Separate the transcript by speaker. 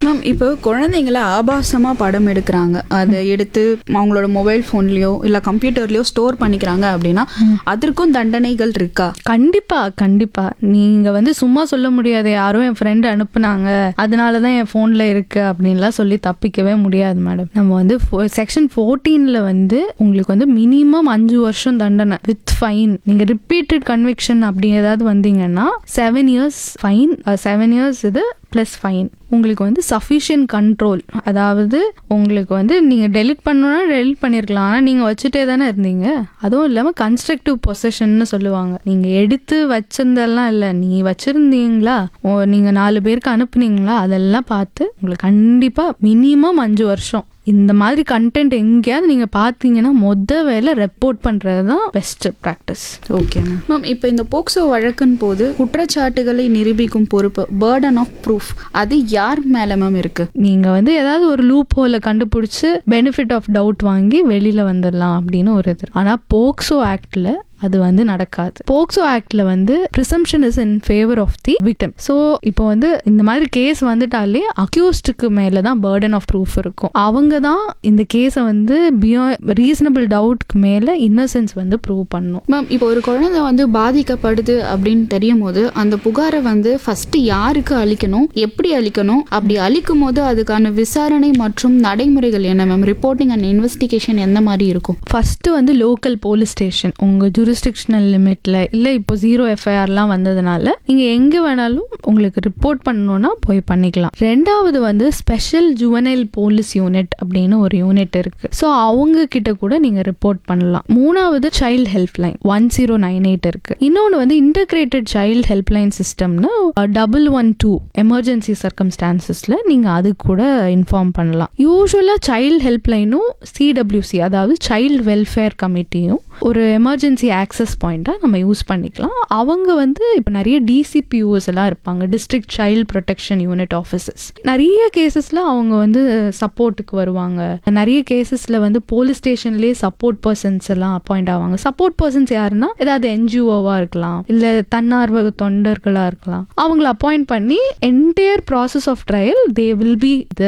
Speaker 1: ma'am இப்போ குழந்தைங்கள ஆபாசமா படம் எடுக்கிறாங்க அதை எடுத்து அவங்களோட மொபைல் ஃபோன்லயோ இல்ல கம்ப்யூட்டர்லயோ ஸ்டோர் பண்ணிக்கிறாங்க அப்படின்னா அதற்கும் தண்டனைகள் இருக்கா
Speaker 2: கண்டிப்பா கண்டிப்பா நீங்க வந்து சும்மா சொல்ல முடியாது யாரோ என் ஃப்ரெண்ட் அனுப்புனாங்க அதனாலதான் என் போன்ல இருக்கு அப்படின்லாம் சொல்லி தப்பிக்கவே முடியாது மேடம் நம்ம வந்து செக்ஷன் ஃபோர்டீன்ல வந்து உங்களுக்கு வந்து மினிமம் அஞ்சு வருஷம் தண்டனை வித் ஃபைன் நீங்க ரிப்பீட்டட் கன்விக்ஷன் அப்படி ஏதாவது வந்தீங்கன்னா seven years fine seven years இது ப்ளஸ் ஃபைன் உங்களுக்கு வந்து சஃபிஷியன்ட் கண்ட்ரோல் அதாவது உங்களுக்கு வந்து நீங்கள் டெலிட் பண்ணணும்னா டெலிட் பண்ணியிருக்கலாம் ஆனால் நீங்கள் வச்சுட்டே தானே இருந்தீங்க அதுவும் இல்லாமல் கன்ஸ்ட்ரக்டிவ் பொசஷன்னு சொல்லுவாங்க நீங்கள் எடுத்து வச்சிருந்தெல்லாம் இல்லை நீ வச்சுருந்தீங்களா ஓ நீங்கள் நாலு பேருக்கு அனுப்புனீங்களா அதெல்லாம் பார்த்து உங்களுக்கு கண்டிப்பாக மினிமம் அஞ்சு வருஷம் இந்த மாதிரி கண்டென்ட் எங்கேயாவது நீங்கள் பார்த்தீங்கன்னா மொத வேலை ரெப்போர்ட் பண்ணுறது தான் best practice
Speaker 1: okay ma'am ma'am இப்போ இந்த போக்சோ வழக்கின் போது குற்றச்சாட்டுகளை நிரூபிக்கும் பொறுப்பு பேர்டன் ஆஃப் ப்ரூஃப் அது யார் மேல மேம் இருக்கு
Speaker 2: நீங்க வந்து ஏதாவது ஒரு லூப் ஹோலை கண்டுபிடிச்சு பெனிஃபிட் ஆஃப் டவுட் வாங்கி வெளியில வந்துடலாம் அப்படின்னு ஒரு இது ஆனா போக்சோ ஆக்ட்ல அது வந்து நடக்காது போக்சோ ஆக்ட்ல வந்து presumption is in favour of the victim so இப்போ வந்து இந்த மாதிரி கேஸ் வந்துட்டாலே அக்யூஸ்டுக்கு மேல தான் பேர்டன் ஆஃப் ப்ரூஃப் இருக்கும் அவங்க தான் இந்த கேஸை வந்து பியோ ரீசனபிள் டவுட்க்கு மேல இன்னசென்ஸ் வந்து ப்ரூவ் பண்ணும்
Speaker 1: மேம் இப்போ ஒரு குழந்தை வந்து பாதிக்கப்படுது அப்படின்னு தெரியும் போது அந்த புகாரை வந்து ஃபர்ஸ்ட் யாருக்கு அளிக்கணும் எப்படி அளிக்கணும் அப்படி அளிக்கும் போது அதுக்கான விசாரணை மற்றும் நடைமுறைகள் என்ன மேம் ரிப்போர்ட்டிங் அண்ட் இன்வெஸ்டிகேஷன் எந்த மாதிரி இருக்கும்
Speaker 2: ஃபர்ஸ்ட் வந்து லோக்கல் போலீஸ் ஸ்டேஷன் உங்க ஜூரிஸ்டிக்ஷனல் லிமிட்ல இல்ல இப்போ ஜீரோ எஃப்ஐஆர்லாம் வந்ததுனால நீங்க எங்க வேணாலும் உங்களுக்கு ரிப்போர்ட் பண்ணணும்னா போய் பண்ணிக்கலாம் ரெண்டாவது வந்து ஸ்பெஷல் ஜுவனைல் போலீஸ் யூனிட் அப்படின்னு ஒரு யூனிட் இருக்கு ஸோ அவங்க கிட்ட கூட நீங்க ரிப்போர்ட் பண்ணலாம் மூணாவது child help line one zero nine eight இருக்கு இன்னொன்று வந்து இன்டகிரேட்டட் சைல்ட் ஹெல்ப் லைன் சிஸ்டம்னு டபுள் ஒன் டூ எமர்ஜென்சி சர்க்கம்ஸ்டான்சஸ்ல நீங்க அது கூட இன்ஃபார்ம் பண்ணலாம் யூஸ்வலா சைல்ட் ஹெல்ப் லைனும் சிடபிள்யூசி அதாவது சைல்ட் வெல்ஃபேர் கமிட்டியும் ஒரு எமர்ஜென்சி ஆக்சஸ் பாயிண்ட்டாக நம்ம யூஸ் பண்ணிக்கலாம் அவங்க வந்து இப்போ நிறைய டிசிபியூஸ் எல்லாம் இருப்பாங்க district child protection unit officers நிறைய கேசஸில் அவங்க வந்து சப்போர்ட்டுக்கு வருவாங்க நிறைய கேசஸில் வந்து போலீஸ் ஸ்டேஷன்லேயே சப்போர்ட் பர்சன்ஸ் எல்லாம் அப்பாயிண்ட் ஆவாங்க சப்போர்ட் பர்சன்ஸ் யாருன்னா ஏதாவது என்ஜிஓவா இருக்கலாம் இல்லை தன்னார்வ தொண்டர்களாக இருக்கலாம் அவங்கள அப்பாயிண்ட் பண்ணி entire process of trial they will B